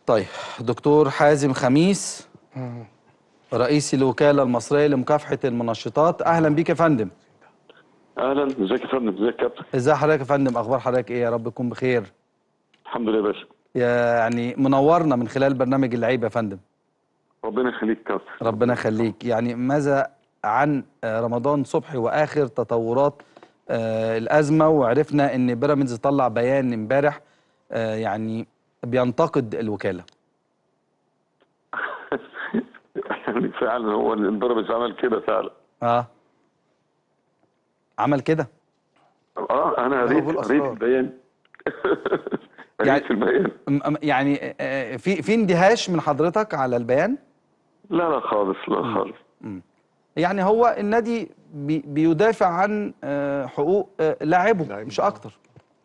طيب دكتور حازم خميس رئيس الوكالة المصرية لمكافحة المنشطات أهلا بيك يا فندم اهلا ازيك يا فندم ازيك يا كابتن ازي حضرتك يا فندم أخبار حضرتك إيه يا رب تكون بخير الحمد لله يا باشا يعني منورنا من خلال برنامج اللعيب يا فندم ربنا يخليك يا كابتن ربنا يخليك يعني ماذا عن آه، رمضان صبحي واخر تطورات آه، الازمه وعرفنا ان بيراميدز طلع بيان امبارح آه، يعني بينتقد الوكاله يعني فعلا هو اللي بيراميدز عمل كده فعلا اه عمل كده اه انا قريت بقول قريت أسرار. البيان يعني- قريت البيان م- م- يعني آه، في في اندهاش من حضرتك على البيان لا لا خالص لا خالص يعني هو النادي بي بيدافع عن آه، حقوق آه، لاعبه مش اكتر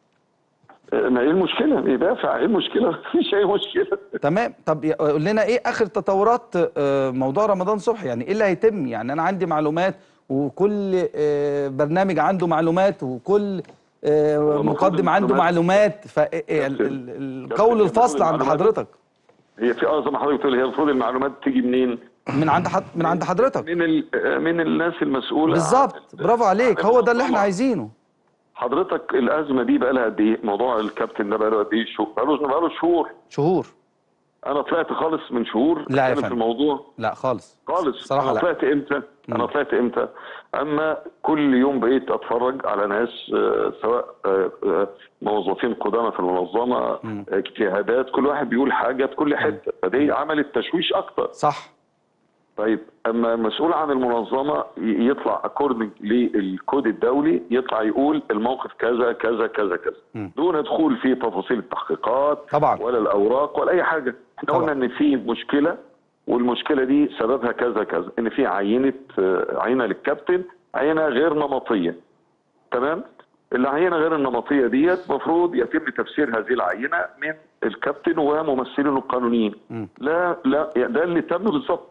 آه، ما ايه المشكله بيدافع ايه المشكله مفيش اي مشكله تمام طب ي- قول لنا ايه اخر تطورات آه، موضوع رمضان صبحي يعني ايه اللي هيتم يعني انا عندي معلومات وكل آه، برنامج عنده معلومات وكل آه، المفروض مقدم عنده المعلومات- معلومات كابتن- فالقول كابتن الفصل عند المعلومات- حضرتك هي في اه زي ما حضرتك بتقول هي المفروض المعلومات تيجي منين؟ من عند حد من عند حضرتك من ال- آه، من الناس المسؤوله عن- بالظبط برافو عليك عن هو ده اللي احنا المنظمة. عايزينه حضرتك الازمه دي بقى لها قد ايه؟ موضوع الكابتن ده بقى له قد ايه؟ شهور بقى له بقى له شهور شهور انا طلعت خالص من شهور لا يا أتكلم في فندم. الموضوع لا خالص خالص صراحه انا لا طلعت امتى انا طلعت امتى اما كل يوم بقيت اتفرج على ناس آه، سواء آه، آه، موظفين قدامى في المنظمه آه، اجتهادات كل واحد بيقول حاجه في كل حته فدي عملت تشويش اكتر صح طيب اما المسؤول عن المنظمه ي- يطلع اكوردنج للكود الدولي يطلع يقول الموقف كذا كذا كذا كذا دون دخول في تفاصيل التحقيقات طبعا. ولا الاوراق ولا اي حاجه احنا طبعا. قلنا ان في مشكله والمشكله دي سببها كذا كذا ان في عينه آه، عينه للكابتن عينه غير نمطيه تمام العينه غير النمطيه ديت المفروض يتم تفسير هذه العينه من الكابتن وممثلينه القانونيين لا لا يعني ده اللي تم بالظبط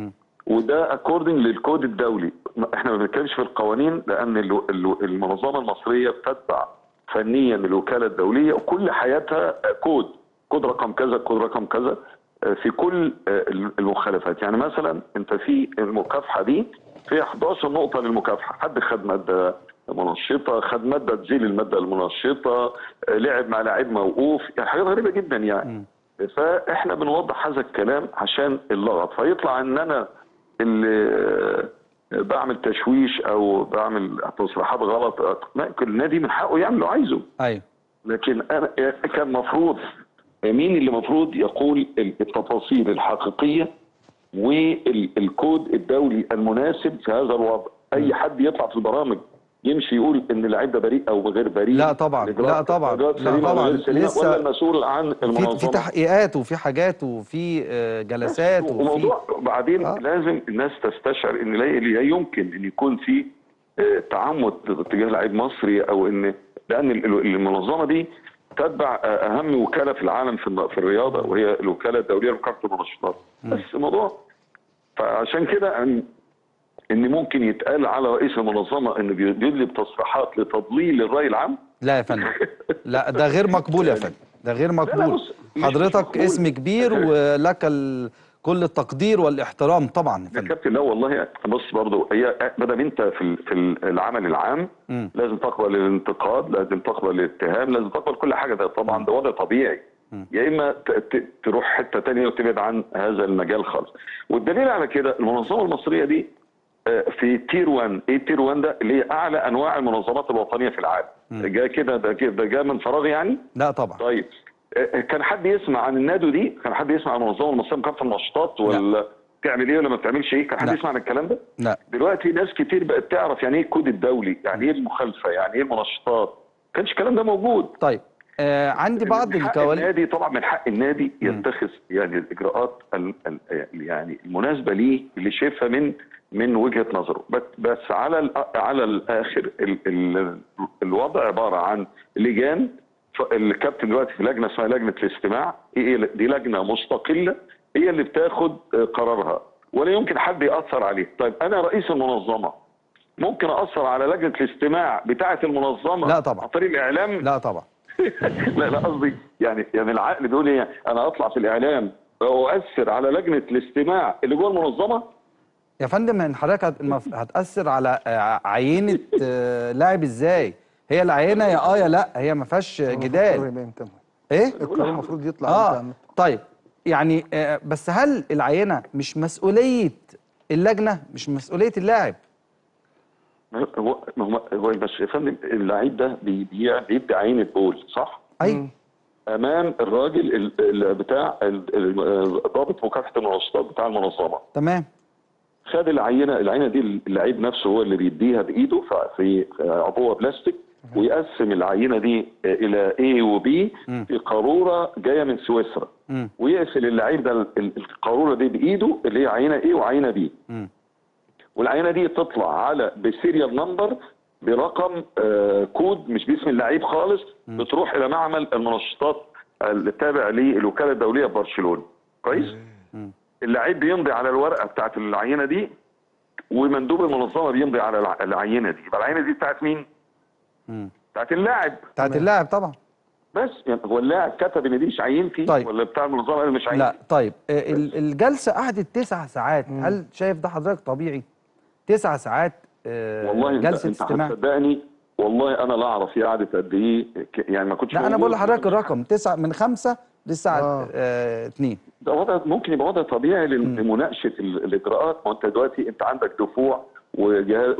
وده اكوردنج للكود الدولي احنا ما بنتكلمش في القوانين لان ال- ال- المنظمه المصريه بتتبع فنيا الوكاله الدوليه وكل حياتها كود كود رقم كذا كود رقم كذا آه، في كل آه، المخالفات يعني مثلا انت في المكافحه دي في 11 نقطه للمكافحه حد خد ماده منشطه خد ماده تزيل الماده المنشطه آه، لعب مع لاعب موقوف يعني حاجات غريبه جدا يعني فاحنا بنوضح هذا الكلام عشان اللغط فيطلع ان انا اللي بعمل تشويش او بعمل تصريحات غلط لا كل نادي من حقه يعمل اللي عايزه ايوه لكن انا كان مفروض مين اللي مفروض يقول التفاصيل الحقيقيه والكود الدولي المناسب في هذا الوضع اي حد يطلع في البرامج يمشي يقول ان اللعيب ده بريء او غير بريء لا طبعا، الإجراءات- لا طبعا، الإجراءات لا سليمة أو طبعا، غير سليمة، لسه ولا المسؤول عن في المنظمه في تحقيقات وفي حاجات وفي آه، جلسات وفي وموضوع بعدين آه. آه. لازم الناس تستشعر ان لا لا يمكن ان يكون في آه، تعمد تجاه لعيب مصري او ان لان ال- ال- المنظمه دي تتبع آه، اهم وكاله في العالم في الن- في الرياضه وهي الوكاله الدوليه لمكافحه المنشطات بس الموضوع فعشان كده ان ان ممكن يتقال على رئيس المنظمه انه بي- بيدلي بتصريحات لتضليل الراي العام لا يا فندم لا ده غير مقبول يا فندم ده غير مقبول بص، مش- مش حضرتك مقبول. اسم كبير ولك ال... كل التقدير والاحترام طبعا يا يا فندم كابتن لا والله بص برضه هي ما دام انت في ال- في العمل العام مم. لازم تقبل الانتقاد لازم تقبل الاتهام لازم تقبل كل حاجه ده طبعا ده وضع طبيعي يا اما ت- ت- تروح حته تانية وتبعد عن هذا المجال خالص والدليل على كده المنظمه المصريه دي آه، في تير 1 ايه تير 1 ده اللي هي اعلى انواع المنظمات الوطنيه في العالم جاء كده ده كده- ده جاء من فراغ يعني لا طبعا طيب آه، كان حد يسمع عن النادو دي كان حد يسمع عن المنظمه المصريه لمكافحه النشاطات ولا بتعمل ايه ولا ما بتعملش ايه كان حد لا. يسمع عن الكلام ده لا دلوقتي ناس كتير بقت تعرف يعني ايه الكود الدولي يعني ايه المخالفه يعني ايه المنشطات ما كانش الكلام ده موجود طيب آه عندي بعض من حق الكواليس النادي طبعا من حق النادي يتخذ يعني الاجراءات ال ال يعني المناسبه ليه اللي شايفها من من وجهه نظره بس بس على ال على الاخر ال ال الوضع عباره عن لجان ف- الكابتن دلوقتي في لجنه اسمها لجنه الاستماع هي دي لجنه مستقله هي اللي بتاخد آه، قرارها ولا يمكن حد ياثر عليه طيب انا رئيس المنظمه ممكن اثر على لجنه الاستماع بتاعه المنظمه لا طبعا. عن طريق الاعلام لا طبعا لا لا قصدي يعني يعني العقل بيقول ايه انا اطلع في الاعلام واؤثر على لجنه الاستماع اللي جوه المنظمه يا فندم ان حضرتك هت- المف- هتاثر على آه، عينه آه، لاعب ازاي هي العينه يا اه يا لا هي ما فيهاش جدال يبقى امتى ايه القرار المفروض يطلع اه امتى طيب يعني آه، بس هل العينه مش مسؤوليه اللجنه مش مسؤوليه اللاعب هو هو هو بس يا فندم اللعيب ده بيبيع بيدي عينه بول صح؟ ايوه امام الراجل ال- ال- بتاع ال- ال- ضابط مكافحه المنشطات بتاع المنظمه تمام خد العينه العينه دي اللعيب نفسه هو اللي بيديها بايده ف- في عبوه بلاستيك ويقسم العينه دي الى A وبي في قاروره جايه من سويسرا مم. ويقفل اللعيب ده ال- ال- القاروره دي بايده اللي هي عينه A وعينه B مم. والعينه دي تطلع على بسيريال نمبر برقم آه كود مش باسم اللعيب خالص بتروح الى معمل المنشطات التابع للوكاله الدوليه ببرشلونه كويس اللعيب بيمضي على الورقه بتاعت العينه دي ومندوب المنظمه بيمضي على الع- العينه دي يبقى العينه دي بتاعت مين مم. بتاعت اللاعب بتاعت اللاعب طبعا بس يعني هو اللاعب كتب ان دي مش عينتي طيب. ولا بتاع المنظمه قال مش عينتي لا طيب آه، ال- الجلسه قعدت تسع ساعات هل شايف ده حضرتك طبيعي تسع ساعات آه، والله انت, جلسه انت استماع هتصدقني والله انا لا اعرف هي قعدت قد ايه ك- يعني ما كنتش لا انا موجود. بقول لحضرتك الرقم تسعة من خمسة للساعة آه. آه. اتنين ده وضع ممكن يبقى وضع طبيعي لل- لمناقشه ال- الاجراءات ما انت دلوقتي انت عندك دفوع وجهاز,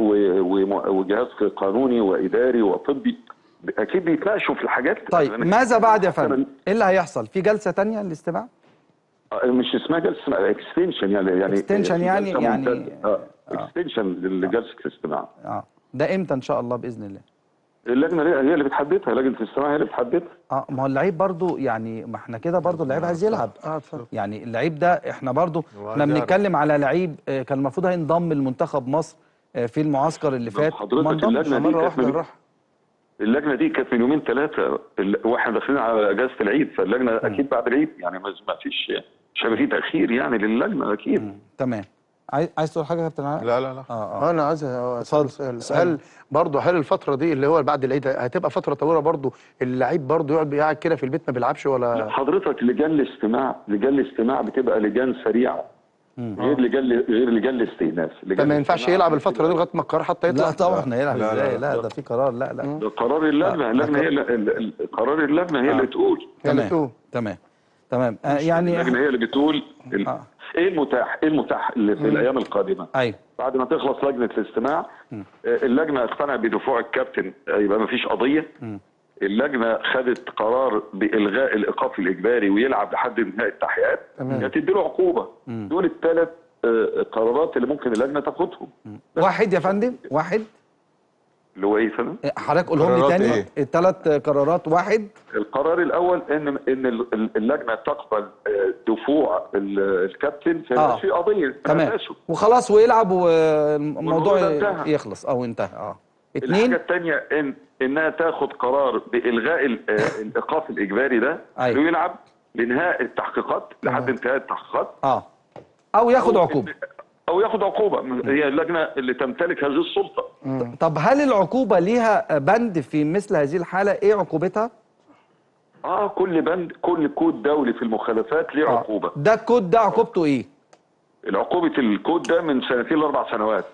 وجهاز قانوني واداري وطبي اكيد بيتناقشوا في الحاجات طيب أنا- ماذا بعد يا مثلاً- فندم؟ ايه اللي هيحصل؟ في جلسة تانية للاستماع؟ آه، مش اسمها جلسه اسمها اكستنشن يعني يعني Extension يعني- جلسة يعني- ممتدة. اه اكستنشن لجلسه الاستماع اه ده امتى ان شاء الله باذن الله؟ اللجنه هي هي اللي بتحددها لجنه الاستماع هي اللي بتحددها اه ما هو اللعيب برضو يعني ما احنا كده برضو اللعيب عايز يلعب اه اتفضل يعني اللعيب ده احنا برضو هو احنا عايز يعرف. بنتكلم على لعيب آه، كان المفروض هينضم لمنتخب مصر آه، في المعسكر اللي فات حضرتك وما انضمش. اللجنة دي مره كانت واحده من- راح اللجنه دي كانت من يومين ثلاثه ال- واحنا داخلين على اجازه العيد فاللجنه اكيد بعد العيد يعني ما ما فيش مش هيبقى في تاخير يعني للجنه اكيد تمام عايز عايز تقول حاجة يا كابتن علاء؟ لا لا لا اه اه اه انا عايز اسال اتفضل. سؤال اسأل. هل برضه هل الفتره دي اللي هو بعد العيد هتبقى فتره طويله برضه اللعيب برضه يقعد قاعد كده في البيت ما بيلعبش ولا حضرتك لجان الاستماع لجان الاستماع بتبقى لجان سريعه غير لجان غير لجان الاستئناف لجان طب ما ينفعش الاستماع يلعب الفتره دي لغايه ما القرار حتى يطلع لا طبعا هيلعب لا، لا، ازاي لا. لا ده في قرار لا لا ده قرار اللجنه اللجنه هي اللي- ال- ال- قرار اللجنه هي اللي تقول هي اللي تمام تقول. تمام تمام آه يعني اللجنه هي اللي بتقول ال- آه. ايه المتاح ايه المتاح اللي في الايام القادمه ايوه بعد ما تخلص لجنه الاستماع آه، اللجنه اقتنع بدفوع الكابتن آه، يبقى ما فيش قضيه اللجنه خدت قرار بالغاء الايقاف الاجباري ويلعب لحد انتهاء التحقيقات تمام. هتدي له عقوبه دول الثلاث قرارات اللي ممكن اللجنه تاخدهم واحد يا فندم واحد اللي هو ايه سنة؟ حضرتك قولهم لي قرارات تاني إيه؟ الثلاث قرارات واحد القرار الاول ان ان ال- ال- اللجنه تقبل آه، دفوع ال- الكابتن في آه. في قضيه تمام تناقشه. وخلاص ويلعب والموضوع والموضوع انتهى. يخلص او انتهى اه الحاجه اتنين الثانيه ان انها تاخد قرار بالغاء ال- آه، الايقاف الاجباري ده أيوة. ويلعب لانهاء التحقيقات لحد انتهاء التحقيقات اه او ياخد عقوبه او ياخد عقوبه هي اللجنه اللي تمتلك هذه السلطه طب هل العقوبه ليها بند في مثل هذه الحاله ايه عقوبتها اه كل بند كل كود دولي في المخالفات ليه آه. عقوبه ده الكود ده عقوبته ايه العقوبه الكود ده من سنتين لاربع سنوات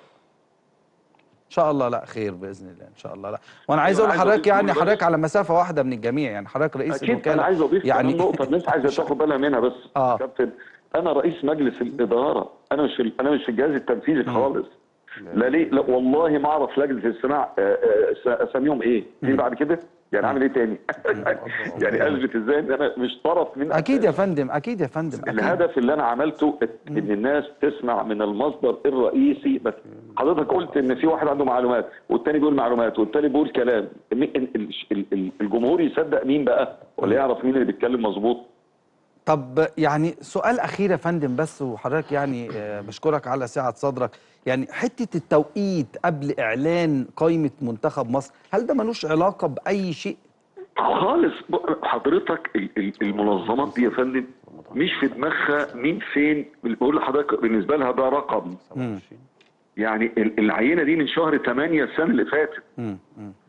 ان شاء الله لا خير باذن الله ان شاء الله لا وانا عايز أنا اقول عايز لحضرتك أضيف يعني نقطة حضرتك بس. على مسافه واحده من الجميع يعني حضرتك رئيس اكيد الوكاله انا عايز اضيف يعني يعني نقطه الناس عايزه تاخد بالها منها بس آه. كابتن انا رئيس مجلس الاداره انا مش في انا مش في الجهاز التنفيذي خالص لا ليه لا والله ما اعرف لجنه الاستماع آه، آه، س- اساميهم ايه في بعد كده يعني اعمل ايه تاني يعني اثبت ازاي ان انا مش طرف من اكيد يا فندم اكيد يا فندم اكيد الهدف اللي انا عملته ان الناس تسمع من المصدر الرئيسي بس حضرتك قلت ان في واحد عنده معلومات والتاني بيقول معلومات والتاني بيقول كلام مين- ال- ال- ال- الجمهور يصدق مين بقى ولا يعرف مين اللي بيتكلم مظبوط طب يعني سؤال اخير يا فندم بس وحضرتك يعني آه، بشكرك على سعه صدرك يعني حته التوقيت قبل اعلان قائمه منتخب مصر هل ده ملوش علاقه باي شيء خالص ب- حضرتك ال- ال- المنظمات دي يا فندم مش في دماغها مين فين بقول لحضرتك بالنسبه لها ده رقم يعني ال- العينه دي من شهر 8 السنه اللي فاتت مم. مم.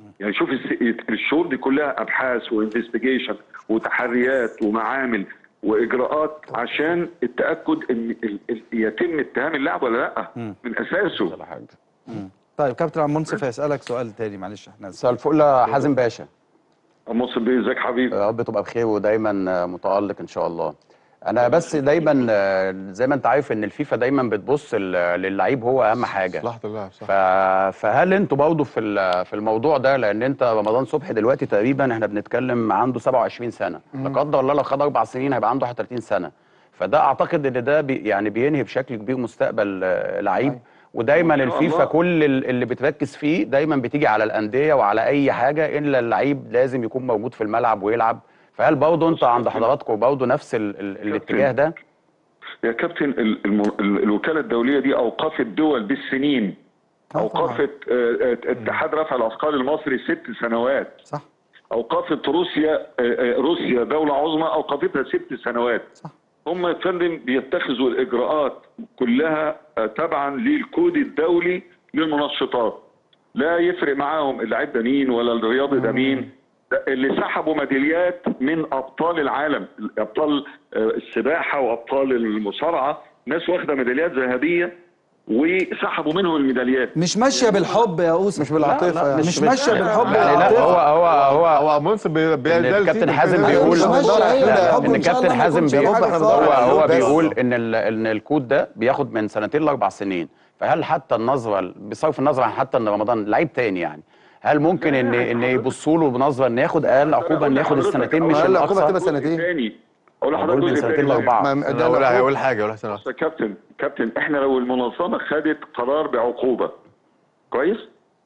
يعني شوف الس- الشهور دي كلها ابحاث وانفستيجيشن وتحريات ومعامل واجراءات عشان التاكد ان ال- ال- يتم اتهام اللاعب ولا لا من اساسه ولا حاجه طيب كابتن عبد المنصف هيسالك سؤال تاني معلش احنا مساء الفل يا حازم باشا مصر بيه ازيك حبيبي يا رب تبقى بخير ودايما آه، متالق ان شاء الله انا بس دايما آه، زي ما انت عارف ان الفيفا دايما بتبص ل- للعيب هو اهم حاجه مصلحه اللاعب صح ف... فهل انتوا برضه في ال- في الموضوع ده لان انت رمضان صبحي دلوقتي تقريبا احنا بنتكلم عنده 27 سنه لا قدر الله لو خد اربع سنين هيبقى عنده 31 سنه فده اعتقد ان ده بي يعني بينهي بشكل كبير مستقبل آه، لعيب ودايما إن شاء الفيفا الله. كل ال- اللي بتركز فيه دايما بتيجي على الانديه وعلى اي حاجه الا اللعيب لازم يكون موجود في الملعب ويلعب فهل برضه انتوا عند حضراتكم برضه نفس ال... ال... الاتجاه ده؟ يا كابتن ال- الم- ال- الوكاله الدوليه دي اوقفت دول بالسنين آه اوقفت آه، آه، اتحاد رفع الاثقال المصري ست سنوات صح اوقفت روسيا آه، آه، روسيا دوله عظمى اوقفتها ست سنوات صح. هم يا فندم بيتخذوا الاجراءات كلها آه، تبعا للكود الدولي للمنشطات لا يفرق معاهم اللعيب ده مين ولا الرياضي ده مين ده اللي سحبوا ميداليات من ابطال العالم ابطال آه، السباحه وابطال المصارعه ناس واخده ميداليات ذهبيه وسحبوا منهم الميداليات مش ماشيه بالحب يا اوسف مش بالعاطفه يعني. مش ماشيه بالحب يعني لا هو هو هو هو منصب بي- بي- إن ده الكابتن الفيفا حازم كده. بيقول مش ماشية لا، هي، لا، الحب ان إن شاء الكابتن الله ما حازم يكونش بيقول حاجة هو خالص. هو بس. بيقول ان ال- ان الكود ده بياخد من سنتين لاربع سنين فهل حتى النظره بصرف النظر عن حتى ان رمضان لعيب تاني يعني هل ممكن ان ان يبصوا له بنظره ان ياخد اقل عقوبه ان ياخد السنتين مش أقل عقوبة الاقصى تبقى سنتين. تاني اقول لحضرتك بقول من جزء سنتين تاني. لاربعه ما- انا ده اقول العقوبة. هقول حاجه اقول حاجه بص يا كابتن كابتن احنا لو المنظمه خدت قرار بعقوبه كويس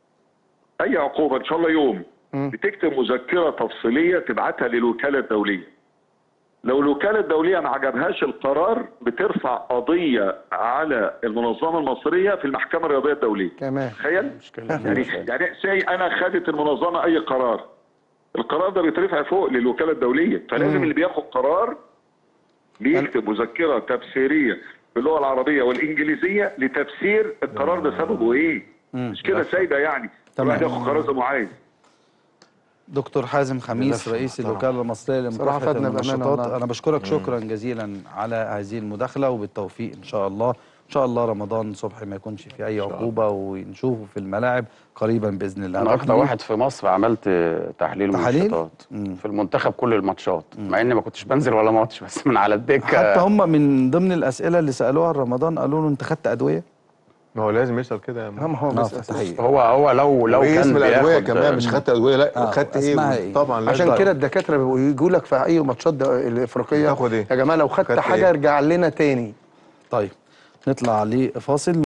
اي عقوبه ان شاء الله يوم بتكتب مذكره تفصيليه تبعتها للوكاله الدوليه لو الوكاله الدوليه ما عجبهاش القرار بترفع قضيه على المنظمه المصريه في المحكمه الرياضيه الدوليه كمان تخيل يعني يعني سي انا خدت المنظمه اي قرار القرار ده بيترفع فوق للوكاله الدوليه فلازم اللي بياخد قرار بيكتب مذكره تفسيريه باللغه العربيه والانجليزيه لتفسير القرار ده سببه ايه مش كده سايده يعني تمام. الواحد ياخد قرار زي ما عايز دكتور حازم خميس للأسف رئيس طبعا. الوكاله المصريه صراحة لمكافحه فادنا بأمانة المنشطات والله. انا بشكرك شكرا جزيلا على هذه المداخله وبالتوفيق ان شاء الله ان شاء الله رمضان صبحي ما يكونش في اي عقوبه ونشوفه في الملاعب قريبا باذن الله انا اكتر واحد في مصر عملت تحليل تحاليل؟ منشطات مم. في المنتخب كل الماتشات مع اني ما كنتش بنزل ولا ماتش بس من على الدكه حتى هم من ضمن الاسئله اللي سالوها رمضان قالوا له انت خدت ادويه ما هو لازم يسال كده يا لا ما هو اه بس في الحقيقه هو هو لو لو وايه كان اسم الادويه بياخد كمان مش خدت ادويه لا آه، خدت اسمها ايه إيه؟ طبعا لازم. عشان كده الدكاتره بيبقوا يجوا لك في اي ماتشات ده- الافريقيه تاخد إيه؟ يا جماعه لو خدت خدت حاجه إيه؟ ارجع لنا تاني طيب نطلع لفاصل